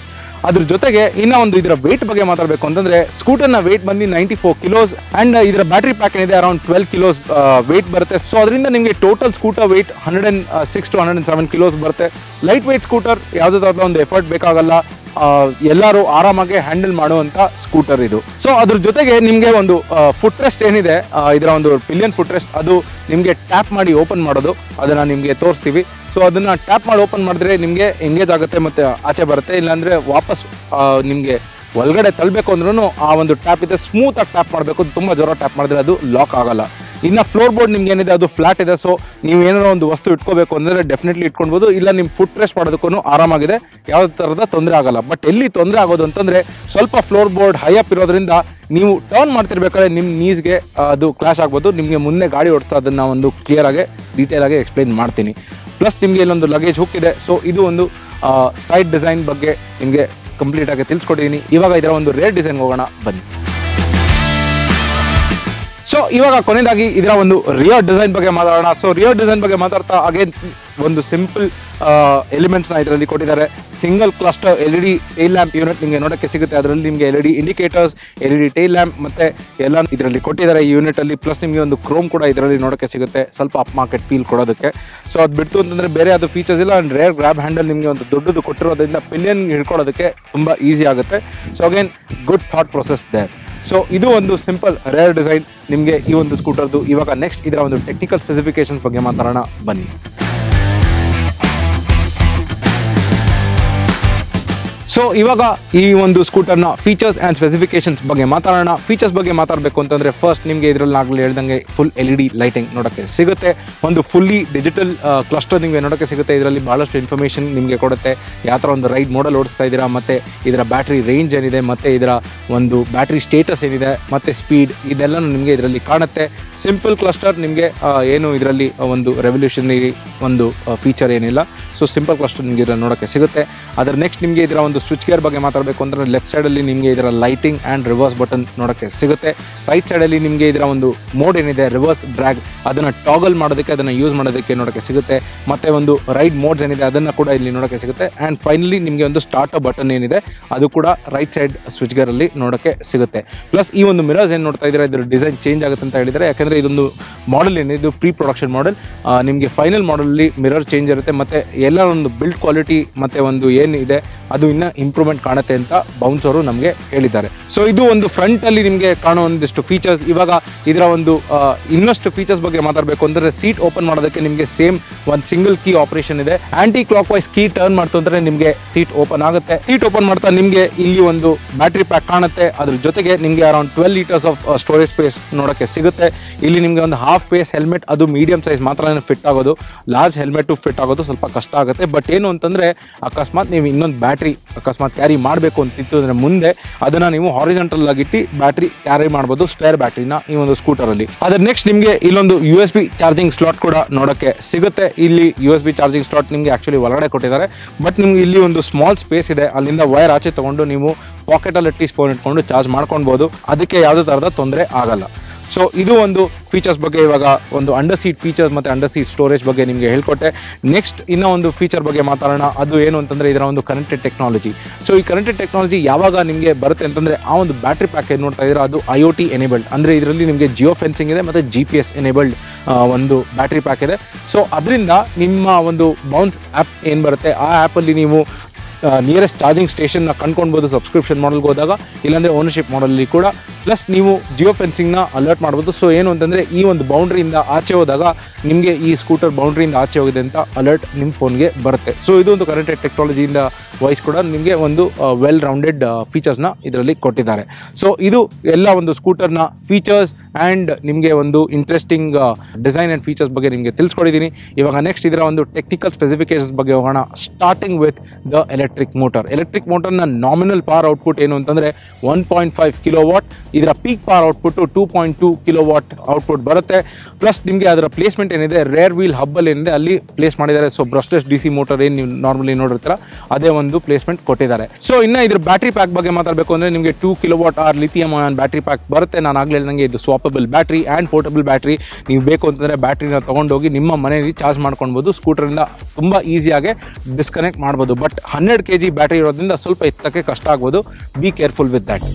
ಅದ್ರ ಜೊತೆಗೆ ಇನ್ನ ಒಂದು ಇದರ weight ಬಗ್ಗೆ ಮಾತಾಡಬೇಕು ಅಂತಂದ್ರೆ ಸ್ಕೂಟರ್ನ weight ಬಂದು ನೈಂಟಿ ಫೋರ್ ಕಿಲೋಸ್ ಅಂಡ್ ಇದರ ಬ್ಯಾಟರಿ ಪ್ಯಾಕ್ ಏನಿದೆ ಅರೌಂಡ್ ಟ್ವೆಲ್ ಕಿಲೋಸ್ weight ಬರುತ್ತೆ ಸೊ ಅದರಿಂದ ನಿಮಗೆ total scooter weight hundred and six to hundred and seven kilos ಬರುತ್ತೆ ಲೈಟ್ weight ಸ್ಕೂಟರ್ ಯಾವುದೇ ತರಹದ ಒಂದು ಎಫರ್ಟ್ ಬೇಕಾಗಲ್ಲ ಆ, ಎಲ್ಲರೂ ಆರಾಮಾಗಿ ಹ್ಯಾಂಡಲ್ ಮಾಡುವಂತ ಸ್ಕೂಟರ್ ಇದು ಸೊ ಅದ್ರ ಜೊತೆಗೆ ನಿಮಗೆ ಒಂದು ಫುಟ್ ರೆಸ್ಟ್ ಏನಿದೆ ಆ, ಇದರ ಒಂದು ಪಿಲಿಯನ್ ಫುಟ್ ರೆಸ್ಟ್ ಅದು ನಿಮಗೆ ಟ್ಯಾಪ್ ಮಾಡಿ ಓಪನ್ ಮಾಡೋದು ಅದನ್ನ ನಿಮಗೆ ತೋರಿಸ್ತೀವಿ ಸೊ ಅದನ್ನ ಟ್ಯಾಪ್ ಮಾಡಿ ಓಪನ್ ಮಾಡಿದ್ರೆ ನಿಮಗೆ ಎಂಗೇಜ್ ಆಗುತ್ತೆ ಮತ್ತೆ ಆಚೆ ಬರುತ್ತೆ ಇಲ್ಲಾಂದ್ರೆ ವಾಪಸ್ ನಿಮಗೆ ಒಳಗಡೆ ತಳ್ಳಬೇಕು ಅಂದ್ರೂ ಆ ಒಂದು ಟ್ಯಾಪ್ ಇದೆ ಸ್ಮೂತ್ ಆಗಿ ಟ್ಯಾಪ್ ಮಾಡಬೇಕು ತುಂಬಾ ಜೋರ ಟ್ಯಾಪ್ ಮಾಡಿದ್ರೆ ಅದು ಲಾಕ್ ಆಗಲ್ಲ ಇನ್ನ ಫ್ಲೋರ್ ಬೋರ್ಡ್ ನಿಮ್ಗೆ ಏನಿದೆ ಅದು ಫ್ಲಾಟ್ ಇದೆ ಸೊ ನೀವು ಏನಾರ ಒಂದು ವಸ್ತು ಇಟ್ಕೋಬೇಕು ಅಂದ್ರೆ ಡೆಫಿನೆಟ್ಲಿ ಇಟ್ಕೊಳ್ಬೋದು ಇಲ್ಲ ನಿಮ್ ಫುಟ್ ರೆಸ್ಟ್ ಮಾಡೋದಕ್ಕೂ ಆರಾಮಾಗಿದೆ ಯಾವ ತರದ ತೊಂದರೆ ಆಗಲ್ಲ ಬಟ್ ಎಲ್ಲಿ ತೊಂದರೆ ಆಗೋದು ಅಂತಂದ್ರೆ ಸ್ವಲ್ಪ ಫ್ಲೋರ್ ಬೋರ್ಡ್ ಹೈ ಅಪ್ ಇರೋದ್ರಿಂದ ನೀವು ಟರ್ನ್ ಮಾಡ್ತಿರ್ಬೇಕಾದ್ರೆ ನಿಮ್ ನೀಸ್ಗೆ ಅದು ಕ್ಲಾಶ್ ಆಗ್ಬೋದು ನಿಮಗೆ ಮುಂದೆ ಗಾಡಿ ಓಡಿಸ್ತಾ ಅದನ್ನ ಒಂದು ಕ್ಲಿಯರ್ ಆಗಿ ಡೀಟೇಲ್ ಆಗಿ ಎಕ್ಸ್ಪ್ಲೈನ್ ಮಾಡ್ತೀನಿ ಪ್ಲಸ್ ನಿಮಗೆ ಇಲ್ಲೊಂದು ಲಗೇಜ್ ಹುಕ್ ಇದೆ ಸೊ ಇದು ಒಂದು ಸೈಡ್ ಡಿಸೈನ್ ಬಗ್ಗೆ ನಿಮಗೆ ಕಂಪ್ಲೀಟ್ ಆಗಿ ತಿಳಿಸ್ಕೊಟ್ಟಿದ್ದೀನಿ ಇವಾಗ ಇದರ ಒಂದು ರೇರ್ ಡಿಸೈನ್ ಹೋಗೋಣ ಬನ್ನಿ ಸೊ ಇವಾಗ ಕೊನೆಯದಾಗಿ ಇದರ ಒಂದು ರಿಯರ್ ಡಿಸೈನ್ ಬಗ್ಗೆ ಮಾತಾಡೋಣ ಸೊ ರಿಯರ್ ಡಿಸೈನ್ ಬಗ್ಗೆ ಮಾತಾಡ್ತಾ ಅಗೇನ್ ಒಂದು ಸಿಂಪಲ್ ಎಲಿಮೆಂಟ್ಸ್ ನ ಇದರಲ್ಲಿ ಕೊಟ್ಟಿದ್ದಾರೆ single cluster L E D tail lamp unit ನಿಮಗೆ ನೋಡಕ್ಕೆ ಸಿಗುತ್ತೆ ಅದರಲ್ಲಿ ನಿಮಗೆ L E D indicators L E D tail lamp ಮತ್ತೆ ಎಲ್ಲ ಇದರಲ್ಲಿ ಕೊಟ್ಟಿದ್ದಾರೆ ಈ ಯೂನಿಟ್ ಅಲ್ಲಿ ಪ್ಲಸ್ ನಿಮಗೆ ಒಂದು ಕ್ರೋಮ್ ಕೂಡ ಇದರಲ್ಲಿ ನೋಡಕ್ಕೆ ಸಿಗುತ್ತೆ ಸ್ವಲ್ಪ ಅಪ್ ಮಾರ್ಕೆಟ್ ಫೀಲ್ ಕೊಡೋದಕ್ಕೆ ಸೊ ಅದು ಬಿಡ್ತು ಅಂತಂದ್ರೆ ಬೇರೆ ಅದು ಫೀಚರ್ಸ್ ಇಲ್ಲ ಅಂಡ್ ರೇರ್ ಗ್ರಾಬ್ ಹ್ಯಾಂಡಲ್ ನಿಮಗೆ ಒಂದು ದೊಡ್ಡದು ಕೊಟ್ಟಿರೋದ್ರಿಂದ ಪಿಲಿಯನ್ ಹಿಡ್ಕೊಳ್ಳೋದಕ್ಕೆ ತುಂಬಾ ಈಸಿ ಆಗುತ್ತೆ so again good thought process there so ಇದು ಒಂದು ಸಿಂಪಲ್ ರೇರ್ ಡಿಸೈನ್ ನಿಮಗೆ ಈ ಒಂದು ಸ್ಕೂಟರ್ದು ಇವಾಗ ನೆಕ್ಸ್ಟ್ ಇದರ ಒಂದು ಟೆಕ್ನಿಕಲ್ ಸ್ಪೆಸಿಫಿಕೇಶನ್ಸ್ ಬಗ್ಗೆ ಮಾತಾಡೋಣ ಬನ್ನಿ ಸೊ ಇವಾಗ ಈ ಒಂದು ಸ್ಕೂಟರ್ನ ಫೀಚರ್ಸ್ ಆ್ಯಂಡ್ ಸ್ಪೆಸಿಫಿಕೇಶನ್ಸ್ ಬಗ್ಗೆ ಮಾತಾಡೋಣ ಫೀಚರ್ಸ್ ಬಗ್ಗೆ ಮಾತಾಡಬೇಕು ಅಂತಂದ್ರೆ ಫಸ್ಟ್ ನಿಮಗೆ ಇದರಲ್ಲಿ ಆಗಲೇ ಹೇಳ್ದಂಗೆ full L E D lighting ನೋಡೋಕ್ಕೆ ಸಿಗುತ್ತೆ ಒಂದು ಫುಲ್ಲಿ ಡಿಜಿಟಲ್ ಕ್ಲಸ್ಟರ್ ನಿಮಗೆ ನೋಡೋಕ್ಕೆ ಸಿಗುತ್ತೆ ಇದರಲ್ಲಿ ಬಹಳಷ್ಟು ಇನ್ಫಾರ್ಮೇಷನ್ ನಿಮಗೆ ಕೊಡುತ್ತೆ ಯಾವ ಥರ ಒಂದು ರೈಡ್ ಮಾಡಲ್ ಓಡಿಸ್ತಾ ಇದ್ದೀರಾ ಮತ್ತೆ ಇದರ ಬ್ಯಾಟ್ರಿ ರೇಂಜ್ ಏನಿದೆ ಮತ್ತೆ ಇದರ ಒಂದು ಬ್ಯಾಟ್ರಿ ಸ್ಟೇಟಸ್ ಏನಿದೆ ಮತ್ತೆ ಸ್ಪೀಡ್ ಇದೆಲ್ಲನೂ ನಿಮಗೆ ಇದರಲ್ಲಿ ಕಾಣುತ್ತೆ ಸಿಂಪಲ್ ಕ್ಲಸ್ಟರ್ ನಿಮಗೆ ಏನು ಇದರಲ್ಲಿ ಒಂದು ರೆವಲ್ಯೂಷನರಿ ಒಂದು ಫೀಚರ್ ಏನಿಲ್ಲ ಸೊ ಸಿಂಪಲ್ ಕ್ಲಸ್ಟರ್ ನಿಮಗೆ ಇದರಲ್ಲಿ ನೋಡೋಕ್ಕೆ ಸಿಗುತ್ತೆ ಅದರ ನೆಕ್ಸ್ಟ್ ನಿಮಗೆ ಇದರ ಒಂದು ಸ್ವಿಚ್ ಗೇರ್ ಬಗ್ಗೆ ಮಾತಾಡಬೇಕು ಅಂದರೆ ಲೆಫ್ಟ್ ಸೈಡಲ್ಲಿ ನಿಮಗೆ ಇದರ ಲೈಟಿಂಗ್ ಆ್ಯಂಡ್ ರಿವರ್ಸ್ ಬಟನ್ ನೋಡೋಕ್ಕೆ ಸಿಗುತ್ತೆ ರೈಟ್ ಸೈಡಲ್ಲಿ ನಿಮಗೆ ಇದರ ಒಂದು ಮೋಡ್ ಏನಿದೆ ರಿವರ್ಸ್ ಡ್ರ್ಯಾಗ್ ಅದನ್ನು ಟಾಗಲ್ ಮಾಡೋದಕ್ಕೆ ಅದನ್ನು ಯೂಸ್ ಮಾಡೋದಕ್ಕೆ ನೋಡೋಕ್ಕೆ ಸಿಗುತ್ತೆ ಮತ್ತೆ ಒಂದು ರೈಡ್ ಮೋಡ್ಸ್ ಏನಿದೆ ಅದನ್ನು ಕೂಡ ಇಲ್ಲಿ ನೋಡೋಕ್ಕೆ ಸಿಗುತ್ತೆ ಆ್ಯಂಡ್ ಫೈನಲಿ ನಿಮಗೆ ಒಂದು ಸ್ಟಾರ್ಟ್ ಬಟನ್ ಏನಿದೆ ಅದು ಕೂಡ ರೈಟ್ ಸೈಡ್ ಸ್ವಿಚ್ ಗೇರಲ್ಲಿ ನೋಡೋಕ್ಕೆ ಸಿಗುತ್ತೆ ಪ್ಲಸ್ ಈ ಒಂದು ಮಿರರ್ಸ್ ಏನು ನೋಡ್ತಾ ಇದ್ರೆ ಇದ್ರ ಡಿಸೈನ್ ಚೇಂಜ್ ಆಗುತ್ತೆ ಅಂತ ಹೇಳಿದರೆ ಯಾಕಂದರೆ ಇದೊಂದು ಮಾಡೆಲ್ ಏನಿದೆ ಇದು ಪ್ರೀ ಪ್ರೊಡಕ್ಷನ್ ಮಾಡೆಲ್ ನಿಮಗೆ ಫೈನಲ್ ಮಾಡಲಲ್ಲಿ ಮಿರರ್ ಚೇಂಜ್ ಇರುತ್ತೆ ಮತ್ತೆ ಎಲ್ಲ ಒಂದು ಬಿಲ್ಡ್ ಕ್ವಾಲಿಟಿ ಮತ್ತೆ ಒಂದು ಏನಿದೆ ಅದು ಇನ್ನ ಇಂಪ್ರೂವ್ಮೆಂಟ್ ಕಾಣುತ್ತೆ ಅಂತ ಬೌನ್ಸ್ ಅವರು ನಮಗೆ ಹೇಳಿದ್ದಾರೆ ಸೊ ಇದು ಒಂದು ಫ್ರಂಟ್ ಅಲ್ಲಿ ನಿಮಗೆ ಕಾಣೋ ಒಂದಿಷ್ಟು ಫೀಚರ್ಸ್ ಇವಾಗ ಇದರ ಒಂದು ಆ, ಇನ್ನಷ್ಟು ಫೀಚರ್ಸ್ ಬಗ್ಗೆ ಮಾತಾಡಬೇಕು ಅಂದ್ರೆ ಸೀಟ್ ಓಪನ್ ಮಾಡೋದಕ್ಕೆ ನಿಮಗೆ ಸೇಮ್ ಒಂದು ಸಿಂಗಲ್ ಕೀ ಆಪರೇಷನ್ ಇದೆ anticlockwise key turn ಮಾಡ್ತು ಅಂದ್ರೆ ನಿಮಗೆ ಸೀಟ್ ಓಪನ್ ಆಗುತ್ತೆ ಸೀಟ್ ಓಪನ್ ಮಾಡ್ತಾ ನಿಮಗೆ ಇಲ್ಲಿ ಒಂದು ಬ್ಯಾಟ್ರಿ ಪ್ಯಾಕ್ ಕಾಣುತ್ತೆ ಅದ್ರ ಜೊತೆಗೆ ನಿಮಗೆ around twelve litres of storage space ನೋಡಕ್ಕೆ ಸಿಗುತ್ತೆ ಇಲ್ಲಿ ನಿಮಗೆ ಒಂದು ಹಾಫ್ ಫೇಸ್ ಹೆಲ್ಮೆಟ್ ಅದು ಮೀಡಿಯಂ ಸೈಜ್ ಮಾತ್ರ ಫಿಟ್ ಆಗೋದು ಲಾರ್ಜ್ ಹೆಲ್ಮೆಟ್ ಫಿಟ್ ಆಗೋದು ಸ್ವಲ್ಪ ಕಷ್ಟ ಆಗುತ್ತೆ ಬಟ್ ಏನು ಅಂತಂದ್ರೆ ಅಕಸ್ಮಾತ್ ನೀವು ಇನ್ನೊಂದು ಬ್ಯಾಟ್ರಿ ಅಕಸ್ಮಾತ್ ಕ್ಯಾರಿ ಮಾಡಬೇಕು ಅಂತಿತ್ತು ಅಂದ್ರೆ ಮುಂದೆ ಅದನ್ನ ನೀವು ಹಾರಿಜೆಂಟಲ್ ಆಗಿಟ್ಟು ಬ್ಯಾಟ್ರಿ ಕ್ಯಾರಿ ಮಾಡಬಹುದು ಸ್ಪೇರ್ ಬ್ಯಾಟ್ರಿನ ಈ ಒಂದು ಸ್ಕೂಟರ್ ಅಲ್ಲಿ ಅದ್ರ ನೆಕ್ಸ್ಟ್ ನಿಮಗೆ ಇಲ್ಲೊಂದು U S B charging slot ಕೂಡ ನೋಡಕ್ಕೆ ಸಿಗುತ್ತೆ ಇಲ್ಲಿ U S B charging slot ನಿಮಗೆ ಆಕ್ಚುಲಿ ಒಳಗಡೆ ಕೊಟ್ಟಿದ್ದಾರೆ ಬಟ್ ನಿಮ್ಗೆ ಇಲ್ಲಿ ಒಂದು ಸ್ಮಾಲ್ ಸ್ಪೇಸ್ ಇದೆ ಅಲ್ಲಿಂದ ವೈರ್ ಆಚೆ ತಗೊಂಡು ನೀವು ಪಾಕೆಟ್ ಅಲ್ಲಿ ಅಟ್ಲೀಸ್ಟ್ ಫೋನ್ ಇಟ್ಕೊಂಡು ಚಾರ್ಜ್ ಮಾಡ್ಕೊಳ್ಬಹುದು ಅದಕ್ಕೆ ಯಾವುದೇ ತರಹದ ತೊಂದರೆ ಆಗಲ್ಲ ಸೊ ಇದು ಒಂದು ಫೀಚರ್ಸ್ ಬಗ್ಗೆ ಇವಾಗ ಒಂದು ಅಂಡರ್ ಸೀಟ್ ಫೀಚರ್ಸ್ ಮತ್ತೆ ಅಂಡರ್ ಸೀಟ್ ಸ್ಟೋರೇಜ್ ಬಗ್ಗೆ ನಿಮಗೆ ಹೇಳ್ಕೊಟ್ಟೆ ನೆಕ್ಸ್ಟ್ ಇನ್ನೂ ಒಂದು ಫೀಚರ್ ಬಗ್ಗೆ ಮಾತಾಡೋಣ ಅದು ಏನು ಅಂತಂದ್ರೆ ಇದರ ಒಂದು ಕನೆಕ್ಟೆಡ್ ಟೆಕ್ನಾಲಜಿ ಸೊ ಈ ಕನೆಕ್ಟೆಡ್ ಟೆಕ್ನಾಲಜಿ ಯಾವಾಗ ನಿಮಗೆ ಬರುತ್ತೆ ಅಂತಂದ್ರೆ ಆ ಒಂದು ಬ್ಯಾಟ್ರಿ ಪ್ಯಾಕ್ ಏನು ನೋಡ್ತಾ ಇದ್ರೆ ಅದು ಐ ಒ ಟಿ ಎನೇಬಲ್ಡ್ ಅಂದ್ರೆ ಇದರಲ್ಲಿ ನಿಮಗೆ ಜಿಯೋ ಫೆನ್ಸಿಂಗ್ ಇದೆ ಮತ್ತೆ ಜಿ ಪಿ ಎಸ್ ಎನೇಬಲ್ಡ್ ಒಂದು ಬ್ಯಾಟ್ರಿ ಪ್ಯಾಕ್ ಇದೆ ಸೊ ಅದರಿಂದ ನಿಮ್ಮ ಒಂದು ಬೌನ್ಸ್ ಆ್ಯಪ್ ಏನು ಬರುತ್ತೆ ಆ ಆ್ಯಪಲ್ಲಿ ನೀವು ನಿಯರೆಸ್ಟ್ ಚಾರ್ಜಿಂಗ್ ಸ್ಟೇಷನ್ನ ಕಂಡ್ಕೊಳ್ಬೋದು ಸಬ್ಸ್ಕ್ರಿಪ್ಷನ್ ಮಾಡಲ್ಗೆ ಹೋದಾಗ ಇಲ್ಲಾಂದರೆ ಓನರ್ಶಿಪ್ ಮಾಡಲ್ಲಿ ಕೂಡ ಪ್ಲಸ್ ನೀವು ಜಿಯೋ ಫೆನ್ಸಿಂಗ್ನ ಅಲರ್ಟ್ ಮಾಡ್ಬೋದು ಸೊ ಏನು ಅಂತಂದರೆ ಈ ಒಂದು ಬೌಂಡ್ರಿಯಿಂದ ಆಚೆ ಹೋದಾಗ ನಿಮಗೆ ಈ ಸ್ಕೂಟರ್ ಬೌಂಡ್ರಿಯಿಂದ ಆಚೆ ಹೋಗಿದೆ ಅಂತ ಅಲರ್ಟ್ ನಿಮ್ಮ ಫೋನ್ಗೆ ಬರುತ್ತೆ ಸೊ ಇದು ಒಂದು ಕರೆಕ್ಟೆಡ್ ಟೆಕ್ನಾಲಜಿಯಿಂದ ವಾಯ್ಸ್ ಕೂಡ ನಿಮಗೆ ಒಂದು ವೆಲ್ ರೌಂಡೆಡ್ ಫೀಚರ್ಸ್ನ ಇದರಲ್ಲಿ ಕೊಟ್ಟಿದ್ದಾರೆ ಸೊ ಇದು ಎಲ್ಲ ಒಂದು ಸ್ಕೂಟರ್ನ ಫೀಚರ್ಸ್ ಆ್ಯಂಡ್ ನಿಮಗೆ ಒಂದು ಇಂಟ್ರೆಸ್ಟಿಂಗ್ ಡಿಸೈನ್ ಆ್ಯಂಡ್ ಫೀಚರ್ಸ್ ಬಗ್ಗೆ ನಿಮಗೆ ತಿಳಿಸ್ಕೊಡಿದ್ದೀನಿ ಇವಾಗ ನೆಕ್ಸ್ಟ್ ಇದರ ಒಂದು ಟೆಕ್ನಿಕಲ್ ಸ್ಪೆಸಿಫಿಕೇಶನ್ಸ್ ಬಗ್ಗೆ ಹೋಗೋಣ starting with the electric motor electric ಮೋಟರ್ನ ನಾಮಿನಲ್ ಪವರ್ ಔಟ್ಪುಟ್ ಏನು ಅಂತಂದರೆ one point five kilowatt ಇದರ peak power output two point two kilowatt output ಬರುತ್ತೆ ಪ್ಲಸ್ ನಿಮಗೆ ಅದರ ಪ್ಲೇಸ್ಮೆಂಟ್ ಏನಿದೆ ರೇರ್ ವೀಲ್ ಹಬ್ಬಲ್ ಏನಿದೆ ಅಲ್ಲಿ ಪ್ಲೇಸ್ ಮಾಡಿದ್ದಾರೆ so brushless D C motor ಏನು ನೀವು ನಾರ್ಮಲಿ ನೋಡಿರ್ತೀರ ಅದೇ ಒಂದು ಪ್ಲೇಸ್ಮೆಂಟ್ ಕೊಟ್ಟಿದ್ದಾರೆ ಸೊ ಇನ್ನು ಇದ್ರ ಬ್ಯಾಟ್ರಿ ಪ್ಯಾಕ್ ಬಗ್ಗೆ ಮಾತಾಡಬೇಕು ಅಂದ್ರೆ ನಿಮಗೆ two kilowatt hour lithium ion battery pack ಬರುತ್ತೆ ನಾನು ಆಗ್ಲೇ ಹೇಳ್ದಂಗೆ ಇದು swap swappable battery and portable battery ನೀವು ಬೇಕು ಅಂತಂದರೆ ಬ್ಯಾಟ್ರಿನ ತೊಗೊಂಡೋಗಿ ನಿಮ್ಮ ಮನೆಯಲ್ಲಿ ಚಾರ್ಜ್ ಮಾಡ್ಕೊಳ್ಬೋದು ಸ್ಕೂಟರಿಂದ ತುಂಬ ಈಸಿಯಾಗಿ ಡಿಸ್ಕನೆಕ್ಟ್ ಮಾಡ್ಬೋದು ಬಟ್ ಹನ್ನೆರಡು ಕೆ ಜಿ ಬ್ಯಾಟ್ರಿ ಇರೋದ್ರಿಂದ ಸ್ವಲ್ಪ ಎತ್ತಕ್ಕೆ ಕಷ್ಟ ಆಗ್ಬೋದು be careful with that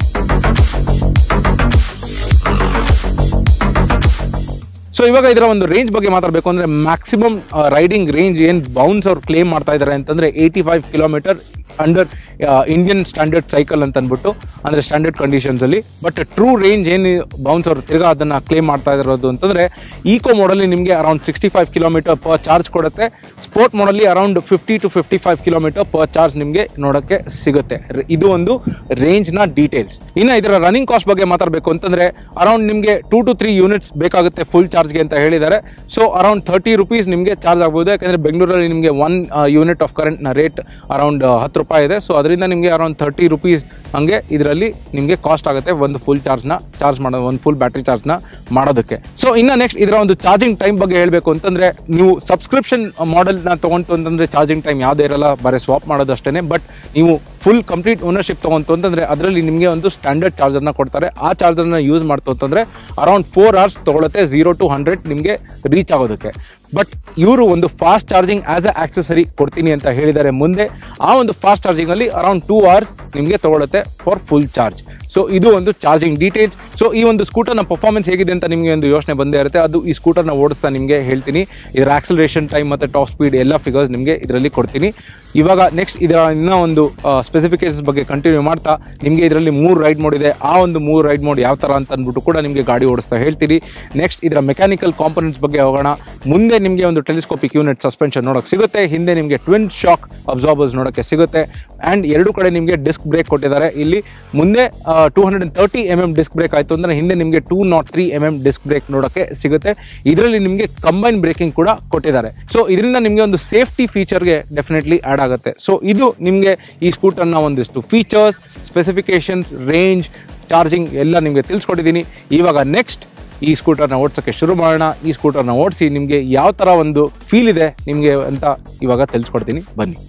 so ಇವಾಗ ಇದರ ಒಂದು ರೇಂಜ್ ಬಗ್ಗೆ ಮಾತಾಡಬೇಕು ಅಂದ್ರೆ ಮ್ಯಾಕ್ಸಿಮಮ್ ರೈಡಿಂಗ್ ರೇಂಜ್ ಏನು ಬೌನ್ಸ್ ಅವ್ರು ಕ್ಲೇಮ್ ಮಾಡ್ತಾ ಇದ್ದಾರೆ ಅಂತಂದ್ರೆ eighty five kilometre under Indian standard cycle ಅಂತ ಅಂದ್ಬಿಟ್ಟು ಅಂದ್ರೆ ಸ್ಟ್ಯಾಂಡರ್ಡ್ ಕಂಡೀಷನ್ಸ್ ಅಲ್ಲಿ ಬಟ್ ಟ್ರೂ ರೇಂಜ್ ಏನು ಬೌನ್ಸ್ ಅವರು ತಿರ್ಗಾ ಅದನ್ನ ಕ್ಲೇಮ್ ಮಾಡ್ತಾ ಇರೋದು ಅಂತಂದ್ರೆ ಈಕೋ ಮೋಡಲ್ಲಿ ನಿಮಗೆ around sixty five kilometre per charge ಕೊಡುತ್ತೆ ಸ್ಪೋರ್ಟ್ ಮೋಡಲ್ಲಿ around fifty to fifty five kilometre per charge ನಿಮಗೆ ನೋಡೋಕ್ಕೆ ಸಿಗುತ್ತೆ ರ- ಇದು ಒಂದು ರೇಂಜ್ ನ ಡೀಟೇಲ್ಸ್ ಇನ್ನು ಇದರ ರನ್ನಿಂಗ್ ಕಾಸ್ಟ್ ಬಗ್ಗೆ ಮಾತಾಡಬೇಕು ಅಂತಂದ್ರೆ ಅರೌಂಡ್ ನಿಮಗೆ ಟೂ ಟು ತ್ರೀ ಯೂನಿಟ್ಸ್ ಬೇಕಾಗುತ್ತೆ ಫುಲ್ ಚಾರ್ಜ್ಗೆ ಅಂತ ಹೇಳಿದ್ದಾರೆ ಸೊ ಅರೌಂಡ್ ಥರ್ಟಿ ರುಪೀಸ್ ನಿಮಗೆ ಚಾರ್ಜ್ ಆಗ್ಬೋದು ಯಾಕಂದ್ರೆ ಬೆಂಗಳೂರಲ್ಲಿ ನಿಮಗೆ ಒನ್ ಯೂನಿಟ್ ಆಫ್ ಕರೆಂಟ್ ನ ರೇಟ್ ಅರೌಂಡ್ ಹತ್ತು ರೂಪಾಯಿ ಇದೆ ಸೊ ಅದರಿಂದ ನಿಮಗೆ ಅರೌಂಡ್ ಥರ್ಟಿ ರುಪೀಸ್ ಹಂಗೆ ಇದರಲ್ಲಿ ನಿಮಗೆ ಕಾಸ್ಟ್ ಆಗುತ್ತೆ ಒಂದು ಫುಲ್ ಚಾರ್ಜ್ನ ಚಾರ್ಜ್ ಮಾಡೋದು ಒಂದು ಫುಲ್ ಬ್ಯಾಟ್ರಿ ಚಾರ್ಜ್ನ ಮಾಡೋದಕ್ಕೆ ಸೊ ಇನ್ನು ನೆಕ್ಸ್ಟ್ ಇದರ ಒಂದು ಚಾರ್ಜಿಂಗ್ ಟೈಮ್ ಬಗ್ಗೆ ಹೇಳಬೇಕು ಅಂತಂದ್ರೆ ನೀವು ಸಬ್ಸ್ಕ್ರಿಪ್ಷನ್ ಮಾಡೆಲ್ನ ತಗೊಂತು ಅಂತಂದ್ರೆ ಚಾರ್ಜಿಂಗ್ ಟೈಮ್ ಯಾವುದೇ ಇರಲ್ಲ ಬರೀ ಸ್ವಾಪ್ ಮಾಡೋದು ಅಷ್ಟೇ ಬಟ್ ನೀವು ಫುಲ್ ಕಂಪ್ಲೀಟ್ ಓನರ್ಶಿಪ್ ತಗೊಂತು ಅಂತಂದ್ರೆ ಅದರಲ್ಲಿ ನಿಮಗೆ ಒಂದು ಸ್ಟ್ಯಾಂಡರ್ಡ್ ಚಾರ್ಜರ್ನ ಕೊಡ್ತಾರೆ ಆ ಚಾರ್ಜರ್ನ ಯೂಸ್ ಮಾಡ್ತು ಅಂತಂದ್ರೆ ಅರೌಂಡ್ ಫೋರ್ ಅವರ್ಸ್ ತಗೊಳುತ್ತೆ ಝೀರೋ ಟು ಹಂಡ್ರೆಡ್ ನಿಮಗೆ ರೀಚ್ ಆಗೋದಕ್ಕೆ ಬಟ್ ಇವರು ಒಂದು fast charging as a accessory ಕೊಡ್ತೀನಿ ಅಂತ ಹೇಳಿದ್ದಾರೆ ಮುಂದೆ ಆ ಒಂದು ಫಾಸ್ಟ್ ಚಾರ್ಜಿಂಗ್ ಅಲ್ಲಿ ಅರೌಂಡ್ ಟೂ ಅವರ್ಸ್ ನಿಮಗೆ ತಗೊಳುತ್ತೆ ಫಾರ್ ಫುಲ್ ಚಾರ್ಜ್ ಸೊ ಇದು ಒಂದು ಚಾರ್ಜಿಂಗ್ ಡೀಟೇಲ್ಸ್ ಸೊ ಈ ಒಂದು ಸ್ಕೂಟರ್ನ ಪರ್ಫಾರ್ಮೆನ್ಸ್ ಹೇಗಿದೆ ಅಂತ ನಿಮಗೆ ಒಂದು ಯೋಚನೆ ಬಂದೇ ಇರುತ್ತೆ ಅದು ಈ ಸ್ಕೂಟರ್ನ ಓಡಿಸ್ತಾ ನಿಮಗೆ ಹೇಳ್ತೀನಿ ಇದರ ಆಕ್ಸಲರೇಷನ್ ಟೈಮ್ ಮತ್ತು ಟಾಪ್ ಸ್ಪೀಡ್ ಎಲ್ಲ ಫಿಗರ್ಸ್ ನಿಮಗೆ ಇದರಲ್ಲಿ ಕೊಡ್ತೀನಿ ಇವಾಗ ನೆಕ್ಸ್ಟ್ ಇದರ ಇನ್ನೂ ಒಂದು ಸ್ಪೆಸಿಫಿಕೇಶನ್ಸ್ ಬಗ್ಗೆ ಕಂಟಿನ್ಯೂ ಮಾಡ್ತಾ ನಿಮಗೆ ಇದರಲ್ಲಿ ಮೂರು ರೈಡ್ ಮೋಡ್ ಇದೆ ಆ ಒಂದು ಮೂರು ರೈಡ್ ಮೋಡ್ ಯಾವ ಥರ ಅಂತ ಅಂದ್ಬಿಟ್ಟು ಕೂಡ ನಿಮಗೆ ಗಾಡಿ ಓಡಿಸ್ತಾ ಹೇಳ್ತೀನಿ ನೆಕ್ಸ್ಟ್ ಇದರ ಮೆಕ್ಯಾನಿಕಲ್ ಕಾಂಪೊನೆಂಟ್ಸ್ ಬಗ್ಗೆ ಹೋಗೋಣ ಮುಂದೆ ನಿಮಗೆ ಒಂದು ಟೆಲಿಸ್ಕೋಪಿಕ್ ಯೂನಿಟ್ ಸಸ್ಪೆನ್ಷನ್ ನೋಡೋಕೆ ಸಿಗುತ್ತೆ ಹಿಂದೆ ನಿಮಗೆ ಟ್ವಿನ್ ಶಾಕ್ ಅಬ್ಸಾರ್ಬರ್ಸ್ ನೋಡೋಕ್ಕೆ ಸಿಗುತ್ತೆ ಆ್ಯಂಡ್ ಎರಡು ಕಡೆ ನಿಮಗೆ ಡಿಸ್ಕ್ ಬ್ರೇಕ್ ಕೊಟ್ಟಿದ್ದಾರೆ ಇಲ್ಲಿ ಮುಂದೆ two hundred and thirty M M disc brake ಆಯಿತು ಅಂದರೆ ಹಿಂದೆ ನಿಮಗೆ two naught three M M disc brake ನೋಡೋಕ್ಕೆ ಸಿಗುತ್ತೆ ಇದರಲ್ಲಿ ನಿಮಗೆ ಕಂಬೈನ್ ಬ್ರೇಕಿಂಗ್ ಕೂಡ ಕೊಟ್ಟಿದ್ದಾರೆ ಸೊ ಇದರಿಂದ ನಿಮಗೆ ಒಂದು ಸೇಫ್ಟಿ ಫೀಚರ್ಗೆ ಡೆಫಿನೆಟ್ಲಿ ಆ್ಯಡ್ ಆಗುತ್ತೆ ಸೊ ಇದು ನಿಮಗೆ ಈ ಸ್ಕೂಟರ್ನ ಒಂದಿಷ್ಟು ಫೀಚರ್ಸ್ ಸ್ಪೆಸಿಫಿಕೇಶನ್ಸ್ ರೇಂಜ್ ಚಾರ್ಜಿಂಗ್ ಎಲ್ಲ ನಿಮಗೆ ತಿಳಿಸ್ಕೊಟ್ಟಿದ್ದೀನಿ ಇವಾಗ ನೆಕ್ಸ್ಟ್ ಈ ಸ್ಕೂಟರ್ನ ಓಡಿಸೋಕ್ಕೆ ಶುರು ಮಾಡೋಣ ಈ ಸ್ಕೂಟರ್ನ ಓಡಿಸಿ ನಿಮಗೆ ಯಾವ ಥರ ಒಂದು ಫೀಲ್ ಇದೆ ನಿಮಗೆ ಅಂತ ಇವಾಗ ತಿಳಿಸ್ಕೊಡ್ತೀನಿ ಬನ್ನಿ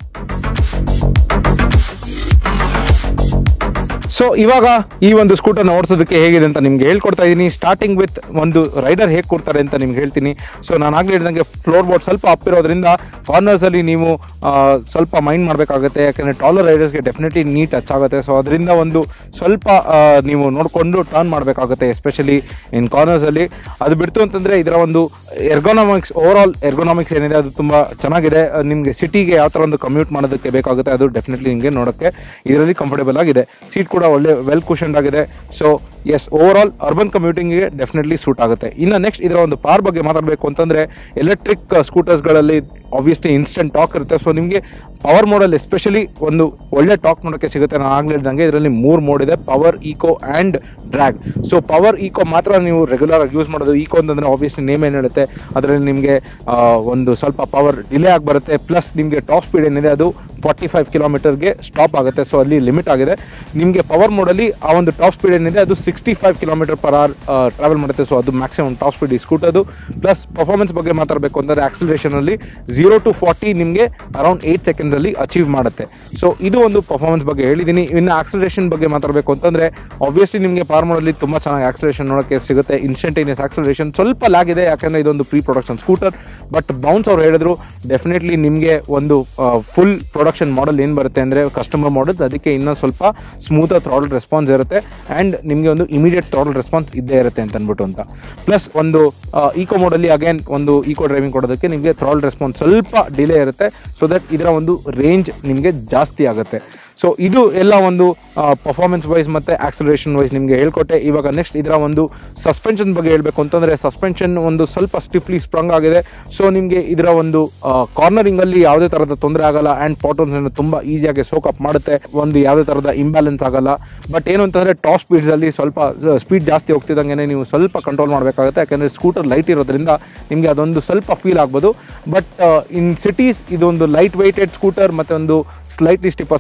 ಸೊ ಇವಾಗ ಈ ಒಂದು ಸ್ಕೂಟರ್ನ ಓಡಿಸೋದಕ್ಕೆ ಹೇಗಿದೆ ಅಂತ ನಿಮ್ಗೆ ಹೇಳ್ಕೊಡ್ತಾ ಇದ್ದೀನಿ ಸ್ಟಾರ್ಟಿಂಗ್ ವಿತ್ ಒಂದು ರೈಡರ್ ಹೇಗೆ ಕೊಡ್ತಾರೆ ಅಂತ ನಿಮ್ಗೆ ಹೇಳ್ತೀನಿ ಸೊ ನಾನು ಆಗ್ಲೇ ಹೇಳಿದಂಗೆ ಫ್ಲೋರ್ ಬೋರ್ಡ್ ಸ್ವಲ್ಪ ಅಪ್ ಇರೋದ್ರಿಂದ ಕಾರ್ನರ್ಸ್ ಅಲ್ಲಿ ನೀವು ಆ, ಸ್ವಲ್ಪ ಮೈಂಡ್ ಮಾಡಬೇಕಾಗುತ್ತೆ ಯಾಕಂದ್ರೆ ಟಾಲರ್ ರೈಡರ್ಸ್ಗೆ ಡೆಫಿನೆಟ್ಲಿ ನೀಟ್ ಟಚ್ ಆಗುತ್ತೆ ಸೊ ಅದರಿಂದ ಒಂದು ಸ್ವಲ್ಪ ಆ, ನೀವು ನೋಡಿಕೊಂಡು ಟರ್ನ್ ಮಾಡಬೇಕಾಗುತ್ತೆ ಎಸ್ಪೆಷಲಿ ಇನ್ ಕಾರ್ನರ್ಸ್ ಅಲ್ಲಿ ಅದು ಬಿಡ್ತು ಅಂತಂದ್ರೆ ಇದರ ಒಂದು ಎರ್ಗೋನಾಮಿಕ್ಸ್ ಓವರ್ ಆಲ್ ಎರ್ಗೋನಾಮಿಕ್ಸ್ ಏನಿದೆ ಅದು ತುಂಬಾ ಚೆನ್ನಾಗಿದೆ ಅಹ್, ನಿಮ್ಗೆ ಸಿಟಿಗೆ ಯಾವ ತರ ಒಂದು ಕಮ್ಯೂಟ್ ಮಾಡೋದಕ್ಕೆ ಬೇಕಾಗುತ್ತೆ ಅದು ಡೆಫಿನೆಟ್ಲಿ ನಿಮಗೆ ನೋಡೋಕ್ಕೆ ಇದರಲ್ಲಿ ಕಂಫರ್ಟೇಬಲ್ ಆಗಿದೆ ಸೀಟ್ ಕೂಡ ಒಳ್ಳೆ ವೆಲ್ ಕುಷನ್ಡ್ ಆಗಿದೆ so yes overall urban ಕಮ್ಯೂಟಿಂಗ್ಗೆ ಡೆಫಿನೆಟ್ಲಿ ಸೂಟ್ ಆಗುತ್ತೆ ಇನ್ನು ನೆಕ್ಸ್ಟ್ ಇದರ ಒಂದು ಪಾರ್ ಬಗ್ಗೆ ಮಾತಾಡಬೇಕು ಅಂತಂದ್ರೆ ಎಲೆಕ್ಟ್ರಿಕ್ ಸ್ಕೂಟರ್ಸ್ಗಳಲ್ಲಿ ಆಬ್ವಿಯಸ್ಲಿ ಇನ್ಸ್ಟೆಂಟ್ ಟಾಕ್ ಇರುತ್ತೆ ಸೊ ನಿಮಗೆ ಪವರ್ ಮೋಡಲ್ಲಿ ಎಸ್ಪೆಷಲಿ ಒಂದು ಒಳ್ಳೆ ಟಾಕ್ ನೋಡೋಕ್ಕೆ ಸಿಗುತ್ತೆ ನಾನು ಆಗ್ಲೇ ಹೇಳ್ದಂಗೆ ಇದರಲ್ಲಿ ಮೂರು ಮೋಡ್ ಇದೆ power eco and drag so power eco ಮಾತ್ರ ನೀವು ರೆಗ್ಯುಲರ್ ಆಗಿ ಯೂಸ್ ಮಾಡೋದು ಈಕೋ ಅಂತಂದ್ರೆ ಆಬ್ವಿಯಸ್ಲಿ ನೇಮ್ ಏನು ಹೇಳುತ್ತೆ ಅದರಲ್ಲಿ ನಿಮಗೆ ಒಂದು ಸ್ವಲ್ಪ ಪವರ್ ಡಿಲೇ ಆಗಿ ಬರುತ್ತೆ ಪ್ಲಸ್ ನಿಮಗೆ ಟಾಪ್ ಸ್ಪೀಡ್ ಏನಿದೆ ಅದು ಫಾರ್ಟಿ ಫೈವ್ ಕಿಲೋಮೀಟರ್ಗೆ ಸ್ಟಾಪ್ ಆಗುತ್ತೆ ಸೊ ಅಲ್ಲಿ ಲಿಮಿಟ್ ಆಗಿದೆ ನಿಮಗೆ ಪವರ್ ಮೋಡಲ್ಲಿ ಆ ಒಂದು ಟಾಪ್ ಸ್ಪೀಡ್ ಏನಿದೆ ಅದು sixty five kilometre per hour travel ಮಾಡುತ್ತೆ ಸೊ ಅದು ಮ್ಯಾಕ್ಸಿಮಮ್ ಟಾಪ್ ಸ್ಪೀಡ್ ಈ ಸ್ಕೂಟರ್ದು ಪ್ಲಸ್ ಪರ್ಫಾರ್ಮೆನ್ಸ್ ಬಗ್ಗೆ ಮಾತಾಡಬೇಕು ಅಂದರೆ acceleration ಅಲ್ಲಿ ಝೀರೋ ಟು ಫಾರ್ಟಿ ನಿಮಗೆ ಅರೌಂಡ್ ಏಯ್ಟ್ ಸೆಕೆಂಡ್ಸಲ್ಲಿ ಅಚೀವ್ ಮಾಡುತ್ತೆ ಸೊ ಇದು ಒಂದು ಪರ್ಫಾರ್ಮೆನ್ಸ್ ಬಗ್ಗೆ ಹೇಳಿದ್ದೀನಿ ಇನ್ನು ಆಕ್ಸಲೇಷನ್ ಬಗ್ಗೆ ಮಾತಾಡಬೇಕು ಅಂತಂದರೆ ಆಬ್ವಿಯಸ್ಲಿ ನಿಮಗೆ ಪವರ್ ಮೋಡಲ್ಲಿ ತುಂಬ ಚೆನ್ನಾಗಿ ಆಕ್ಸಲೇಷನ್ ನೋಡೋಕ್ಕೆ ಸಿಗುತ್ತೆ ಇನ್ಸ್ಟಂಟೇನಿಯಸ್ ಆಕ್ಸಲೇಷನ್ ಸ್ವಲ್ಪ ಲಾಗ್ ಇದೆ ಯಾಕಂದರೆ ಇದೊಂದು pre production scooter but Bounce ಅವ್ರು ಹೇಳಿದ್ರು ಡೆಫಿನೆಟ್ಲಿ ನಿಮಗೆ ಒಂದು ಫುಲ್ ಪ್ರೊಡಕ್ಷನ್ ಮಾಡೆಲ್ ಏನು ಬರುತ್ತೆ ಅಂದರೆ ಕಸ್ಟಮರ್ ಮಾಡೆಲ್ಸ್ ಅದಕ್ಕೆ ಇನ್ನೂ ಸ್ವಲ್ಪ ಸ್ಮೂತ್ ಥ್ರಾಡಲ್ ರೆಸ್ಪಾನ್ಸ್ ಇರುತ್ತೆ ಆ್ಯಂಡ್ ನಿಮಗೆ ಒಂದು ಇಮಿಡಿಯೇಟ್ ಥ್ರಾಡಲ್ ರೆಸ್ಪಾನ್ಸ್ ಇದ್ದೇ ಇರುತ್ತೆ ಅಂತ ಅಂದ್ಬಿಟ್ಟು ಅಂತ ಪ್ಲಸ್ ಒಂದು ಈಕೋ ಮೋಡಲ್ಲಿ ಅಗೇನ್ ಒಂದು ಈಕೋ ಡ್ರೈವಿಂಗ್ ಕೊಡೋದಕ್ಕೆ ನಿಮಗೆ ಥ್ರಾಡಲ್ ರೆಸ್ಪಾನ್ಸ್ ಸ್ವಲ್ಪ ಡಿಲೇ ಇರುತ್ತೆ ಸೊ ದಟ್ ಇದರ ಒಂದು ರೇಂಜ್ ನಿಮಗೆ ಜಾಸ್ತಿ ಆಗುತ್ತೆ ಸೊ ಇದು ಎಲ್ಲ ಒಂದು ಪರ್ಫಾರ್ಮೆನ್ಸ್ ವೈಸ್ ಮತ್ತೆ ಆಕ್ಸಲರೇಷನ್ ವೈಸ್ ನಿಮಗೆ ಹೇಳ್ಕೊಟ್ಟೆ ಇವಾಗ ನೆಕ್ಸ್ಟ್ ಇದರ ಒಂದು ಸಸ್ಪೆನ್ಷನ್ ಬಗ್ಗೆ ಹೇಳಬೇಕು ಅಂತಂದ್ರೆ ಸಸ್ಪೆನ್ಷನ್ ಒಂದು ಸ್ವಲ್ಪ ಸ್ಟಿಫ್ಲಿ ಸ್ಟ್ರಾಂಗ್ ಆಗಿದೆ ಸೊ ನಿಮಗೆ ಇದರ ಒಂದು ಕಾರ್ನರಿಂಗ್ ಅಲ್ಲಿ ಯಾವುದೇ ತರದ ತೊಂದರೆ ಆಗಲ್ಲ ಅಂಡ್ ಪಾಟೋನ್ಸ್ ತುಂಬಾ ಈಸಿಯಾಗಿ ಸೋಕ್ ಅಪ್ ಮಾಡುತ್ತೆ ಒಂದು ಯಾವುದೇ ತರದ ಇಂಬ್ಯಾಲೆನ್ಸ್ ಆಗಲ್ಲ ಬಟ್ ಏನು ಅಂತಂದ್ರೆ ಟಾಪ್ ಸ್ಪೀಡ್ಸ್ ಅಲ್ಲಿ ಸ್ವಲ್ಪ ಸ್ಪೀಡ್ ಜಾಸ್ತಿ ಹೋಗ್ತಿದ್ದಂಗೆ ನೀವು ಸ್ವಲ್ಪ ಕಂಟ್ರೋಲ್ ಮಾಡಬೇಕಾಗುತ್ತೆ ಯಾಕಂದ್ರೆ ಸ್ಕೂಟರ್ ಲೈಟ್ ಇರೋದ್ರಿಂದ ನಿಮಗೆ ಅದೊಂದು ಸ್ವಲ್ಪ ಫೀಲ್ ಆಗ್ಬೋದು ಬಟ್ ಇನ್ ಸಿಟೀಸ್ ಇದೊಂದು ಲೈಟ್ ವೆಯ್ಟೆಡ್ ಸ್ಕೂಟರ್ ಮತ್ತೆ ಒಂದು ಸ್ಲೈಟ್ಲಿ ಸ್ಟಿಫರ್ ಸಸ್ಪೆನ್ಷನ್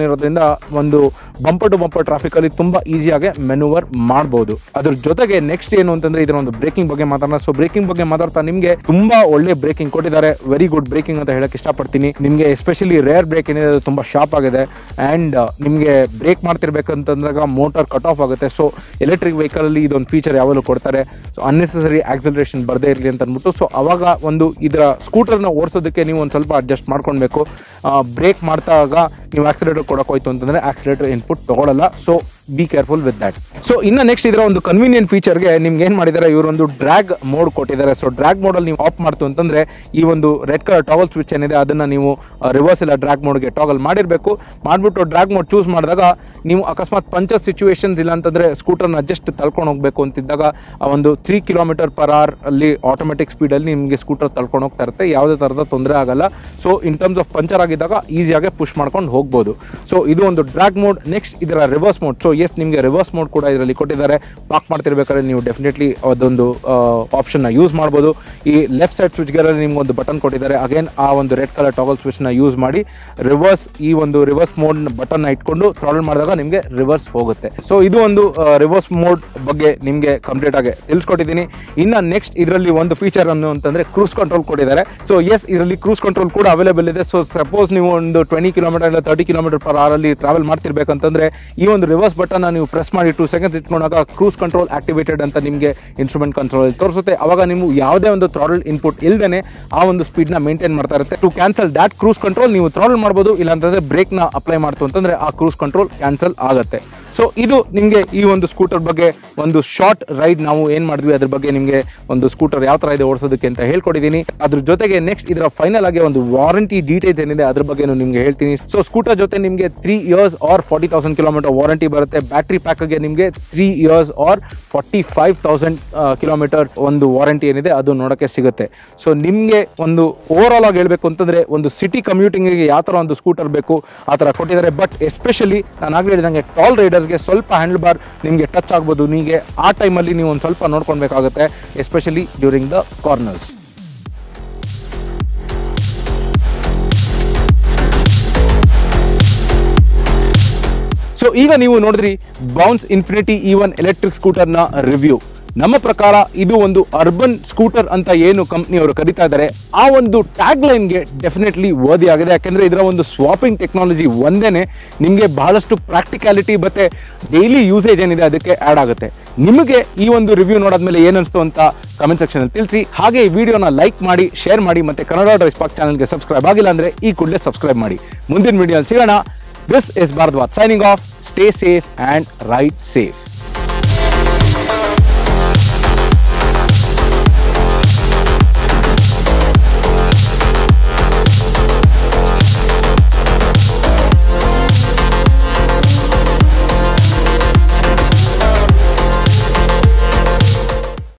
ಸಸ್ಪೆನ್ಷನ್ ಇರೋದ್ರಿಂದ ಒಂದು ಬಂಪರ್ ಟು ಬಂಪರ್ ಟ್ರಾಫಿಕ್ ಅಲ್ಲಿ ತುಂಬಾ ಈಸಿಯಾಗಿ ಮೆನುವರ್ ಮಾಡಬಹುದು ಅದ್ರ ಜೊತೆಗೆ ನೆಕ್ಸ್ಟ್ ಏನು ಅಂತಂದ್ರೆ ಇದರ ಒಂದು ಬ್ರೇಕಿಂಗ್ ಬಗ್ಗೆ ಮಾತಾಡೋಣ ಸೊ ಬ್ರೇಕಿಂಗ್ ಬಗ್ಗೆ ಮಾತಾಡ್ತಾ ನಿಮಗೆ ತುಂಬಾ ಒಳ್ಳೆ ಬ್ರೇಕಿಂಗ್ ಕೊಟ್ಟಿದ್ದಾರೆ ವೆರಿ ಗುಡ್ ಬ್ರೇಕಿಂಗ್ ಅಂತ ಹೇಳಕ್ ಇಷ್ಟಪಡ್ತೀನಿ ನಿಮಗೆ ಎಸ್ಪೆಷಲಿ ರೇರ್ ಬ್ರೇಕ್ ಏನಿದೆ ಅದು ತುಂಬಾ ಶಾರ್ಪ್ ಆಗಿದೆ ಅಂಡ್ ನಿಮಗೆ ಬ್ರೇಕ್ ಮಾಡ್ತಿರ್ಬೇಕಂತಂದಾಗ ಮೋಟಾರ್ ಕಟ್ ಆಫ್ ಆಗುತ್ತೆ ಸೊ ಎಲೆಕ್ಟ್ರಿಕ್ ವೆಹಿಕಲ್ ಅಲ್ಲಿ ಇದೊಂದು ಫೀಚರ್ ಯಾವಾಗಲೂ ಕೊಡ್ತಾರೆ ಸೊ ಅನ್ನೆಸರಿ ಆಕ್ಸಲರೇಷನ್ ಬರದೇ ಇರಲಿ ಅಂತ ಅಂದ್ಬಿಟ್ಟು ಸೊ ಅವಾಗ ಒಂದು ಇದರ ಸ್ಕೂಟರ್ನ ಓಡಿಸೋದಕ್ಕೆ ನೀವು ಒಂದು ಸ್ವಲ್ಪ ಅಡ್ಜಸ್ಟ್ ಮಾಡ್ಕೊಳ್ಬೇಕು ಬ್ರೇಕ್ ಮಾಡ್ತಾಗ ನೀವು ಆಕ್ಸಿಲೇಟರ್ ಕೊಡಕ್ಕೆ ಹೋಯ್ತು ಅಂತಂದ್ರೆ ಆಕ್ಸಿಲೇಟರ್ ಇನ್ಪುಟ್ ತಗೊಳ್ಳಲ್ಲ so be careful with that so ಇನ್ನು ನೆಕ್ಸ್ಟ್ ಇದರ ಒಂದು ಕನ್ವೀನಿಯಂಟ್ ಫೀಚರ್ಗೆ ನಿಮ್ಗೆ ಏನ್ ಮಾಡಿದ್ದಾರೆ ಇವರೊಂದು ಡ್ರ್ಯಾಗ್ ಮೋಡ್ ಕೊಟ್ಟಿದ್ದಾರೆ ಸೊ ಡ್ರ್ಯಾಗ್ ಮೋಡ್ ಅಲ್ಲಿ ನೀವು ಆಫ್ ಮಾಡ್ತು ಅಂತಂದ್ರೆ ಈ ಒಂದು ರೆಡ್ ಕಲರ್ ಟಾಗಲ್ ಸ್ವಿಚ್ ಏನಿದೆ ಅದನ್ನ ನೀವು ರಿವರ್ಸ್ ಇಲ್ಲ ಡ್ರ್ಯಾಗ್ ಮೋಡ್ಗೆ ಟಾಗಲ್ ಮಾಡಿರ್ಬೇಕು ಮಾಡ್ಬಿಟ್ಟು ಡ್ರ್ಯಾಗ್ ಮೋಡ್ ಚೂಸ್ ಮಾಡಿದಾಗ ನೀವು ಅಕಸ್ಮಾತ್ ಪಂಚರ್ ಸಿಚುವೇಶನ್ಸ್ ಇಲ್ಲ ಅಂತಂದ್ರೆ ಸ್ಕೂಟರ್ನ ಜಸ್ಟ್ ತಳ್ಕೊಂಡು ಹೋಗ್ಬೇಕು ಅಂತಿದ್ದಾಗ ಆ ಒಂದು ತ್ರೀ ಕಿಲೋಮೀಟರ್ ಪರ್ ಅವರ್ ಅಲ್ಲಿ ಆಟೋಮೆಟಿಕ್ ಸ್ಪೀಡ್ ಅಲ್ಲಿ ನಿಮಗೆ ಸ್ಕೂಟರ್ ತಳ್ಕೊಂಡು ಹೋಗ್ತಾ ಇರುತ್ತೆ ಯಾವುದೇ ತರದ ತೊಂದರೆ ಆಗಲ್ಲ so in terms of puncture ಆಗಿದ್ದಾಗ ಈಸಿಯಾಗಿ ಪುಷ್ ಮಾಡ್ಕೊಂಡು ಹೋಗ್ಬೋದು ಸೊ ಇದು ಒಂದು ಡ್ರ್ಯಾಗ್ ಮೋಡ್ ನೆಕ್ಸ್ಟ್ ಇದರ ರಿವರ್ಸ್ ಮೋಡ್ ಸೊ ಎಸ್ ನಿಮಗೆ ರಿವರ್ಸ್ ಮೋಡ್ ಕೂಡ ಇದರಲ್ಲಿ ಕೊಟ್ಟಿದ್ದಾರೆ ಪಾರ್ಕ್ ಮಾಡ್ತಿರ್ಬೇಕಾದ್ರೆ ನೀವು ಡೆಫಿನೆಟ್ಲಿ ಅದೊಂದು ಆಪ್ಷನ್ ನ ಯೂಸ್ ಮಾಡ್ಬೋದು ಈ ಲೆಫ್ಟ್ ಸೈಡ್ ಸ್ವಿಚ್ ಗೇರಲ್ಲಿ ನಿಮ್ಗೆ ಒಂದು ಬಟನ್ ಕೊಟ್ಟಿದ್ದಾರೆ ಅಗೇನ್ ಆ ಒಂದು ರೆಡ್ ಕಲರ್ ಟಾಗಲ್ ಸ್ವಿಚ್ ನ ಯೂಸ್ ಮಾಡಿ ರಿವರ್ಸ್ ಈ ಒಂದು ರಿವರ್ಸ್ ಮೋಡ್ ಬಟನ್ ನ ಇಟ್ಕೊಂಡು ಟ್ರಾವೆಲ್ ಮಾಡಿದಾಗ ನಿಮಗೆ ರಿವರ್ಸ್ ಹೋಗುತ್ತೆ ಸೊ ಇದು ಒಂದು ರಿವರ್ಸ್ ಮೋಡ್ ಬಗ್ಗೆ ನಿಮಗೆ ಕಂಪ್ಲೀಟ್ ಆಗಿ ತಿಳಿಸ್ಕೊಟ್ಟಿದ್ದೀನಿ ಇನ್ನ ನೆಕ್ಸ್ಟ್ ಇದರಲ್ಲಿ ಒಂದು ಫೀಚರ್ ಅನ್ನು ಅಂತಂದ್ರೆ ಕ್ರೂಸ್ ಕಂಟ್ರೋಲ್ ಕೊಟ್ಟಿದ್ದಾರೆ ಸೊ ಎಸ್ ಇದರಲ್ಲಿ ಕ್ರೂಸ್ ಕಂಟ್ರೋಲ್ ಕೂಡ ಅವೈಲೇಬಲ್ ಇದೆ ಸೊ ಸಪೋಸ್ ನೀವು ಒಂದು ಟ್ವೆಂಟಿ ಕಿಲೋಮೀಟರ್ ಇಲ್ಲ ತರ್ಟಿ ಕಿಲೋಮೀಟರ್ ಪರ್ ಅವರ್ ಅಲ್ಲಿ ಟ್ರಾವೆಲ್ ಮಾಡ್ತಿರ್ಬೇಕಂತಂದ್ರೆ ಈ ಒಂದು ರಿವರ್ಸ್ ಬಟನ್ ನೀವು ಪ್ರೆಸ್ ಮಾಡಿ ಟೂ ಸೆಕೆಂಡ್ಸ್ ಇಟ್ಕೊಂಡಾಗ ಕ್ರೂಸ್ ಕಂಟ್ರೋಲ್ ಆಕ್ಟಿವೇಟೆಡ್ ಅಂತ ನಿಮಗೆ ಇನ್ಸ್ಟ್ರೂಮೆಂಟ್ ಕಂಟ್ರೋಲ್ ತೋರಿಸುತ್ತೆ ಅವಾಗ ನೀವು ಯಾವುದೇ ಒಂದು ಥ್ರಾಡಲ್ ಇನ್ಪುಟ್ ಇಲ್ದೇನೆ ಆ ಒಂದು ಸ್ಪೀಡ್ ನ ಮೇಂಟೈನ್ ಮಾಡ್ತಾ ಇರುತ್ತೆ to cancel that cruise control ನೀವು ಥ್ರಾಡಲ್ ಮಾಡ್ಬೋದು ಇಲ್ಲ ಅಂತಂದ್ರೆ ಬ್ರೇಕ್ ನ ಅಪ್ಲೈ ಮಾಡ್ತು ಅಂತಂದ್ರೆ ಆ ಕ್ರೂಸ್ ಕಂಟ್ರೋಲ್ ಕ್ಯಾನ್ಸಲ್ ಆಗುತ್ತೆ ಸೊ ಇದು ನಿಮಗೆ ಈ ಒಂದು ಸ್ಕೂಟರ್ ಬಗ್ಗೆ ಒಂದು ಶಾರ್ಟ್ ರೈಡ್ ನಾವು ಏನ್ ಮಾಡಿದ್ವಿ ಅದ್ರ ಬಗ್ಗೆ ನಿಮಗೆ ಒಂದು ಸ್ಕೂಟರ್ ಯಾವ ತರ ಇದೆ ಓಡಿಸೋದಕ್ಕೆ ಅಂತ ಹೇಳ್ಕೊಟ್ಟಿದ್ದೀನಿ ಅದ್ರ ಜೊತೆಗೆ ನೆಕ್ಸ್ಟ್ ಇದರ ಫೈನಲ್ ಆಗಿ ಒಂದು ವಾರಂಟಿ ಡೀಟೇಲ್ಸ್ ಏನಿದೆ ಅದ್ರ ಬಗ್ಗೆ ನಿಮ್ಗೆ ಹೇಳ್ತೀನಿ ಸೊ ಸ್ಕೂಟರ್ ಜೊತೆ ನಿಮಗೆ three years or forty thousand kilometre warranty ಬರುತ್ತೆ ಬ್ಯಾಟ್ರಿ ಪ್ಯಾಕ್ಗೆ ನಿಮಗೆ three years or forty five thousand kilometre ಒಂದು ವಾರಂಟಿ ಏನಿದೆ ಅದು ನೋಡಕ್ಕೆ ಸಿಗುತ್ತೆ ಸೊ ನಿಮಗೆ ಒಂದು ಓವರ್ ಆಲ್ ಆಗಿ ಹೇಳ್ಬೇಕು ಅಂತಂದ್ರೆ ಒಂದು ಸಿಟಿ ಕಮ್ಯೂಟಿಂಗ್ಗೆ ಯಾವ ತರ ಒಂದು ಸ್ಕೂಟರ್ ಬೇಕು ಆ ತರ ಕೊಟ್ಟಿದ್ದಾರೆ ಬಟ್ ಎಸ್ಪೆಷಲಿ ನಾನು ಆಗ್ಲೇ ಹೇಳಿದಂಗೆ ಟಾಲ್ ರೈಡರ್ಸ್ಗೆ ಸ್ವಲ್ಪ ಹ್ಯಾಂಡಲ್ ಬಾರ್ ನಿಮಗೆ ಟಚ್ ಆಗ್ಬೋದು ನಿಮಗೆ ಆ ಟೈಮಲ್ಲಿ ನೀವು ಒಂದು ಸ್ವಲ್ಪ ನೋಡ್ಕೊಳ್ಬೇಕಾಗುತ್ತೆ especially during the corners so ಈಗ ನೀವು ನೋಡಿದ್ರಿ Bounce Infinity E one electric ಸ್ಕೂಟರ್ನ ರಿವ್ಯೂ ನಮ್ಮ ಪ್ರಕಾರ ಇದು ಒಂದು ಅರ್ಬನ್ ಸ್ಕೂಟರ್ ಅಂತ ಏನು ಕಂಪ್ನಿಯವರು ಕರೀತಾ ಇದ್ದಾರೆ ಆ ಒಂದು ಟ್ಯಾಗ್ ಲೈನ್ಗೆ ಡೆಫಿನೆಟ್ಲಿ ಓದಿ ಆಗಿದೆ ಯಾಕೆಂದ್ರೆ ಇದರ ಒಂದು ಸ್ವಾಪಿಂಗ್ ಟೆಕ್ನಾಲಜಿ ಒಂದೇನೆ ನಿಮಗೆ ಬಹಳಷ್ಟು ಪ್ರಾಕ್ಟಿಕ್ಯಾಲಿಟಿ ಮತ್ತೆ ಡೈಲಿ ಯೂಸೇಜ್ ಏನಿದೆ ಅದಕ್ಕೆ ಆಡ್ ಆಗುತ್ತೆ ನಿಮಗೆ ಈ ಒಂದು ರಿವ್ಯೂ ನೋಡಾದ್ಮೇಲೆ ಏನನ್ಸ್ತು ಅಂತ ಕಮೆಂಟ್ ಸೆಕ್ಷನ್ ಅಲ್ಲಿ ತಿಳಿಸಿ ಹಾಗೆ ಈ ವಿಡಿಯೋನ ಲೈಕ್ ಮಾಡಿ ಶೇರ್ ಮಾಡಿ ಮತ್ತೆ ಕನ್ನಡ ಡ್ರೈಸ್ ಪಾಕ್ ಚಾನಲ್ಗೆ ಸಬ್ಸ್ಕ್ರೈಬ್ ಆಗಿಲ್ಲ ಅಂದ್ರೆ ಈ ಕೂಡಲೇ ಸಬ್ಸ್ಕ್ರೈಬ್ ಮಾಡಿ ಮುಂದಿನ ವಿಡಿಯೋ ಸಿಗೋಣ this is Bharadwaj signing off stay safe and ride safe